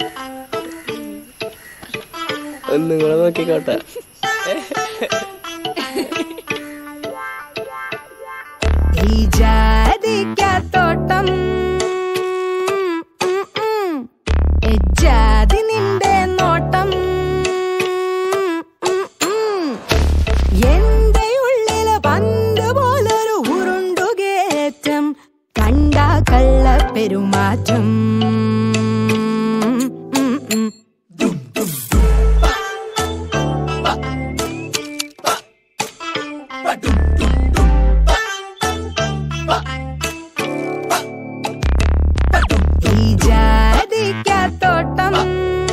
ഒന്നും കൂടെ നോക്കിക്കോട്ടെ ഈ ജാതിക്കത്തോട്ടം എജ്ജാതി നിന്റെ നോട്ടം എന്റെ ഉള്ളില് പന്ത് പോലൊരു ഉരുണ്ടുകേറ്റം കണ്ട കള്ള പെരുമാറ്റം ഉം, ഉം. ഈ ജാതിക്കത്തോട്ടം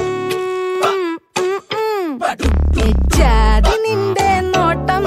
എജ്ജാതി നിന്റെ നോട്ടം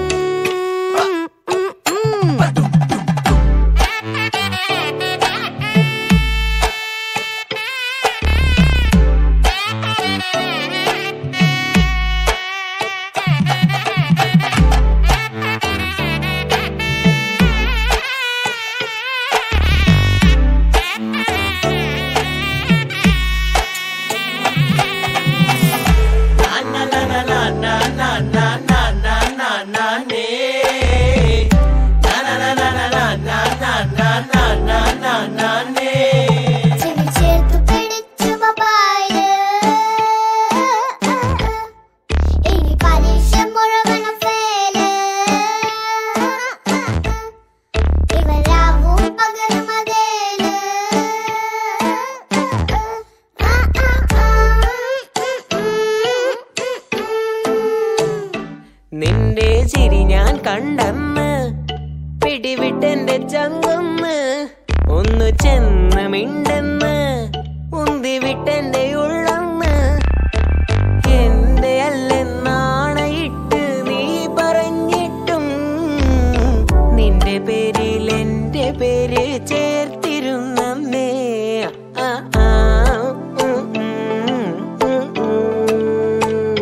ചെവി ചേർത്തു പിടിച്ചു മൊബൈല് ഇനി പരീക്ഷ മുഴുവനും ഫെയില് ഇവരാവും പകലും അതേല് നിന്റെ ചിരി ഞാൻ കണ്ടെന്ന് പിടിവിട്ടെന്റെ ചങ്കൊന്ന് ഒന്ന് ചെന്ന് മിണ്ടെന്ന് ഉന്തി വിട്ടെന്റെ ഉള്ളന്ന് എന്റെ അല്ലെന്നാണയിട്ട് നീ പറഞ്ഞിട്ടും നിന്റെ പേരിൽ എന്റെ പേര് ചേർത്തിരുന്നേ ആ ആ ഉം, ഉം, ഉം, ഉം.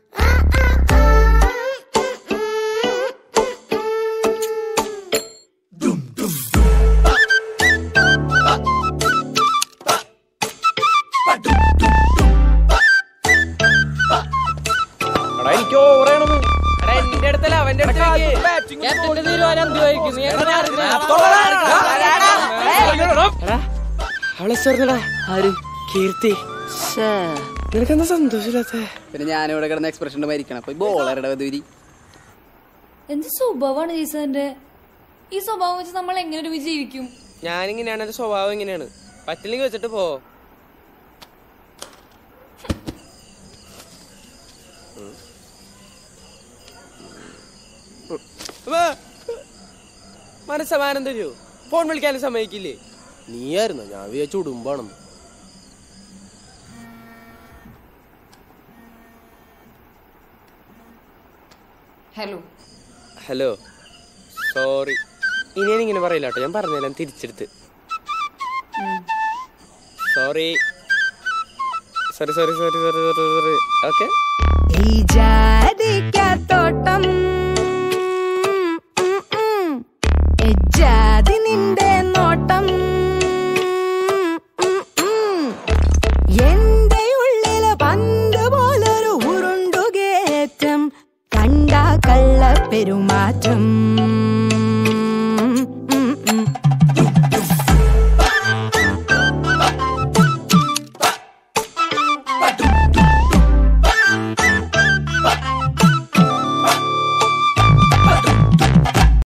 എടാ എനിക്ക് ഓവറാണെന്ന് എന്റെ അടുത്തല്ല അവന്റെ അടുത്തേക്ക് ക്യാപ്റ്റന്റെ തീരുമാനം എന്തുവായിരിക്കും നീ എങ്ങനെ അവളെ ചേർന്നടാ ആര് കീർത്തി നിനക്കെന്താ സന്തോഷമില്ലാത്ത പിന്നെ ഞാനിവിടെ കിടന്ന എക്സ്പ്രഷൻ മരിക്കണം അപ്പൊ ബോളറുടെ വധൂരി എന്ത് സ്വഭാവമാണ് ജീസന്റെ ഈ സ്വഭാവം വെച്ച് നമ്മൾ എങ്ങനെ ഒരു ജീവിക്കും ഞാനിങ്ങനെയാണ് എന്റെ സ്വഭാവം ഇങ്ങനെയാണ് പറ്റില്ലെങ്കിൽ വെച്ചിട്ട് പോ മനസ്സമാനം തരൂ ഫോൺ വിളിക്കാനും സമ്മതിക്കില്ലേ നീയായിരുന്നു ഞാൻ വിചാരിച്ചു ഉടുമ്പാണെന്ന് ഹലോ ഹലോ സോറി ഇനി ഞാൻ ഇങ്ങനെ പറയില്ല കേട്ടോ ഞാൻ പറഞ്ഞെല്ലാം തിരിച്ചെടുത്ത് sorry sorry sorry sorry sorry sorry sorry okay ഈ ജാതിക്കത്തോട്ടം